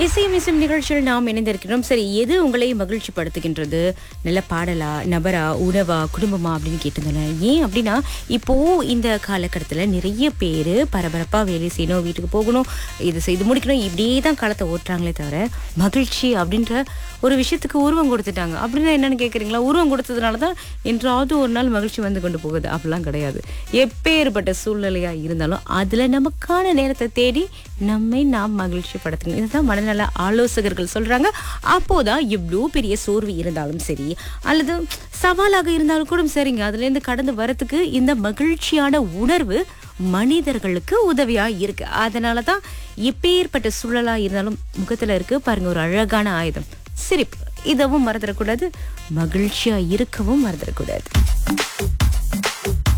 இசையும் இசையும் நிகழ்ச்சியில் நாம் இணைந்திருக்கிறோம் சரி எது உங்களை மகிழ்ச்சி படுத்துகின்றது நல்ல பாடலா நபரா உணவா குடும்பமா அப்படின்னு கேட்டிருந்தேன் ஏன் அப்படின்னா இப்போ இந்த காலகட்டத்தில் நிறைய பேர் பரபரப்பா வேலை செய்யணும் வீட்டுக்கு போகணும் இது செய்து முடிக்கணும் இப்படியே தான் காலத்தை ஓட்டுறாங்களே தவிர மகிழ்ச்சி அப்படின்ற ஒரு விஷயத்துக்கு உருவம் கொடுத்துட்டாங்க அப்படின்னா என்னன்னு கேட்குறீங்களா உருவம் கொடுத்ததுனால தான் என்றாவது ஒரு நாள் மகிழ்ச்சி வந்து கொண்டு போகுது அப்படிலாம் கிடையாது எப்பேற்பட்ட சூழ்நிலையா இருந்தாலும் அதுல நமக்கான நேரத்தை தேடி நம்மை நாம் மகிழ்ச்சி படுத்தணும் இதுதான் மனநல ஆலோசகர்கள் சொல்றாங்க அப்போதான் இவ்வளோ பெரிய சோர்வு இருந்தாலும் சரி அல்லது சவாலாக இருந்தாலும் கூட சரிங்க அதுல இருந்து கடந்து வரத்துக்கு இந்த மகிழ்ச்சியான உணர்வு மனிதர்களுக்கு உதவியா இருக்கு அதனால தான் எப்பேற்பட்ட சூழலா இருந்தாலும் முகத்துல இருக்கு பாருங்க ஒரு அழகான ஆயுதம் சிரிப்பு இதவும் மறந்துடக்கூடாது மகிழ்ச்சியா இருக்கவும் மறந்துடக்கூடாது